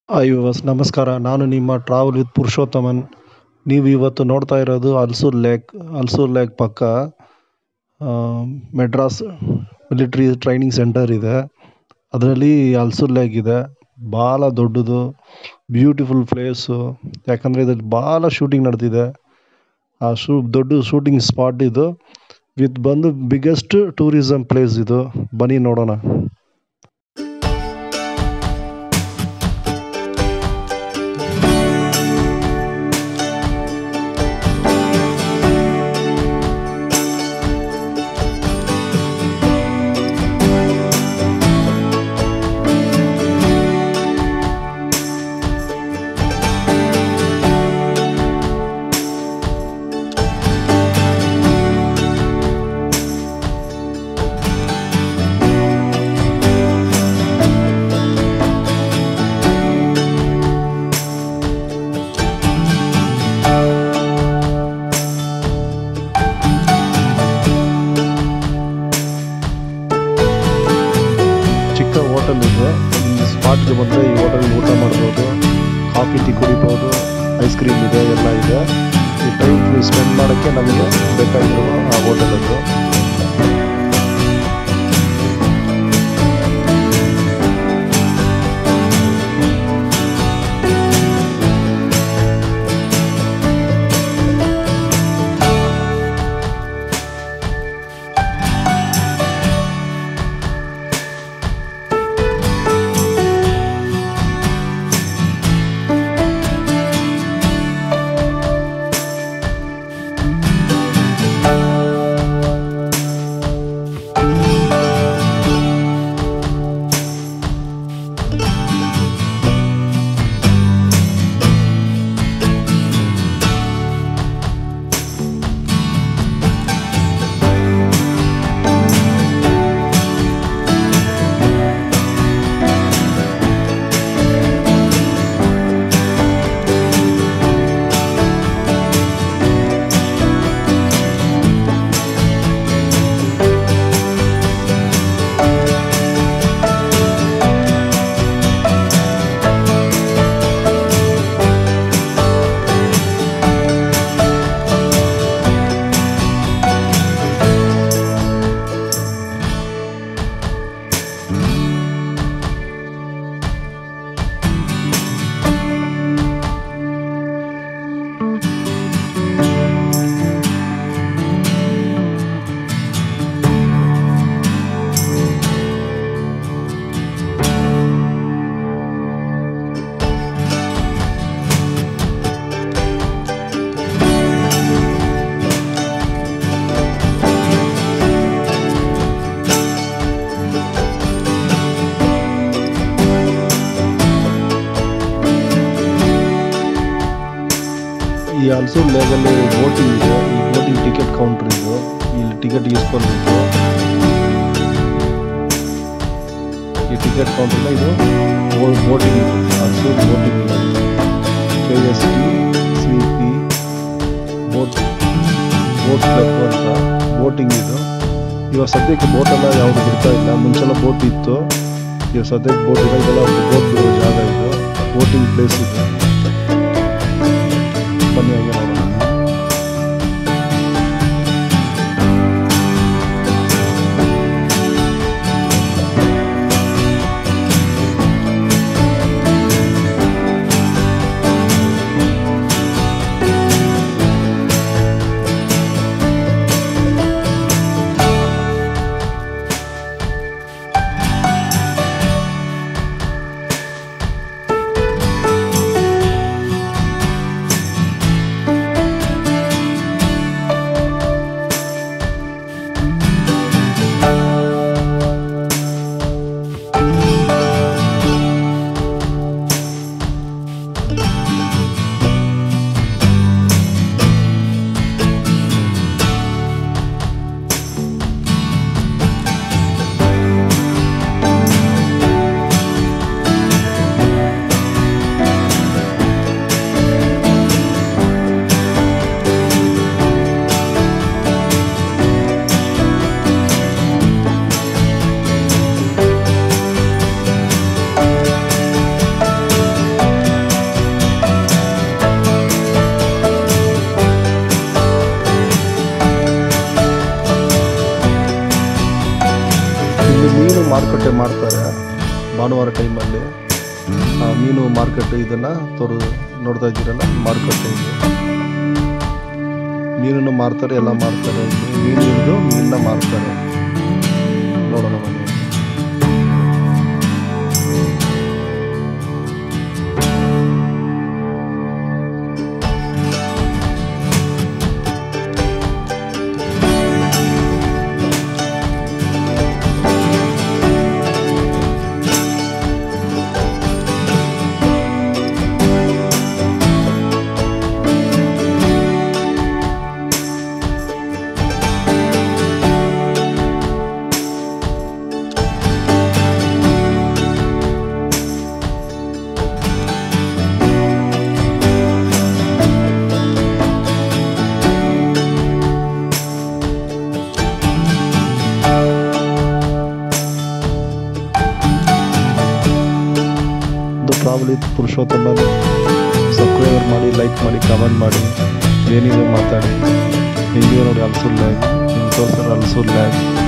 hi viewers ನಮಸ್ಕಾರ ನಾನು ನಿಮ್ಮ ಟ್ರಾವೆಲ್ ವಿತ್ ಪುರುಷೋತ್ತಮನ್ ನೀವು ಇವತ್ತು ನೋಡ್ತಾ ಇರೋದು ಹಲ್ಸೂರ್ ಲೇಕ್ ಹಲ್ಸೂರ್ ಲೇಕ್ ಪಕ್ಕ ಮೆಡ್ರಾಸ್ ಮಿಲಿಟ್ರಿ ಟ್ರೈನಿಂಗ್ ಸೆಂಟರ್ ಇದೆ ಅದರಲ್ಲಿ ಹಲ್ಸೂರ್ ಲೇಕ್ ಇದೆ ಭಾಳ ದೊಡ್ಡದು ಬ್ಯೂಟಿಫುಲ್ ಪ್ಲೇಸು ಯಾಕಂದರೆ ಇದ್ರಲ್ಲಿ ಭಾಳ ಶೂಟಿಂಗ್ ನಡೆದಿದೆ ಆ ಶೂ ದೊಡ್ಡ ಶೂಟಿಂಗ್ ಸ್ಪಾಟ್ ಇದು ವಿತ್ ಬಂದು ಬಿಗ್ಗೆಸ್ಟ್ ಟೂರಿಸಮ್ ಪ್ಲೇಸ್ ಇದು ಬನ್ನಿ ನೋಡೋಣ ಚಿಕ್ಕ ಹೋಟೆಲ್ ಇದು ಈ ಸ್ಪಾಟ್ಗೆ ಬಂದರೆ ಈ ಹೋಟೆಲ್ ಊಟ ಮಾಡ್ಬೋದು ಕಾಫಿ ಟೀ ಕುಡಿಬೋದು ಐಸ್ ಕ್ರೀಮ್ ಇದೆ ಎಲ್ಲ ಇದೆ ಈ ಟೈಮ್ ಸ್ಪೆಂಡ್ ಮಾಡೋಕ್ಕೆ ನಮಗೆ ಬೇಕಾಗಿರುವ ಆ ಹೋಟೆಲ್ ಅದು ಈ ಹಲ್ಸೂರ್ ಲೇಕಲ್ಲಿ ಬೋಟಿಂಗ್ ಇದೆ ಈ ಬೋಟಿಂಗ್ ಟಿಕೆಟ್ ಕೌಂಟರ್ ಇದು ಇಲ್ಲಿ ಟಿಕೆಟ್ ಇಸ್ಕೊಳ್ಬೇಕು ಈ ಟಿಕೆಟ್ ಕೌಂಟರ್ ಇದು boating Halsoor boating K S T C P boat boat club ಅಂತ ಬೋಟಿಂಗ್ ಇದು ಇವಾಗ ಸದ್ಯಕ್ಕೆ ಬೋಟೆಲ್ಲ ಯಾವುದು ಬಿಡ್ತಾ ಇಲ್ಲ ಮುಂಚೆಲ್ಲ ಬೋಟ್ ಇತ್ತು ಇವಾಗ ಸದ್ಯಕ್ಕೆ ಬೋಟ್ ಇಲ್ಲ ಇದೆಲ್ಲ ಬೋಟ್ ಬಿಡೋ ಜಾಗ ಇದು ಬೋಟಿಂಗ್ ಪ್ಲೇಸ್ ಇದು ಬನ್ನಿ ಹಂಗೆ ನೋಡೋಣ ಮಾರುಕಟ್ಟೆ ಮಾಡ್ತಾರೆ ಭಾನುವಾರ ಟೈಮಲ್ಲಿ ಆ ಮೀನು ಮಾರ್ಕೆಟ್ ಇದನ್ನು ತೋರು ನೋಡ್ತಾ ಇದ್ದೀರಲ್ಲ ಮಾರುಕಟ್ಟೆ ಇದು ಮೀನನ್ನು ಮಾರ್ತಾರೆ ಎಲ್ಲ ಮಾರ್ತಾರೆ ಇಲ್ಲಿ ಮೀನು ಹಿಡಿದು ಮೀನನ್ನ ಮಾರ್ತಾರೆ ನೋಡೋಣ ಬನ್ನಿ ಇದು ಟ್ರಾವೆಲ್ ಇತ್ತು ಪುರುಷೋತ್ತಮ ಸಬ್ಸ್ಕ್ರೈಬರ್ ಮಾಡಿ ಲೈಕ್ ಮಾಡಿ ಕಮೆಂಟ್ ಮಾಡಿ ಏನಿದೆ ಮಾತಾಡಿ ಹೆಂಗಿದೆ ನೋಡಿ ಅಲ್ಸೂರ್ ಲ್ಯಾಗ್ ನಿಮ್ಗೆ ತೋರಿಸ್ತಾರೆ ಅಲ್ಸೂರ್ ಲ್ಯಾಗ್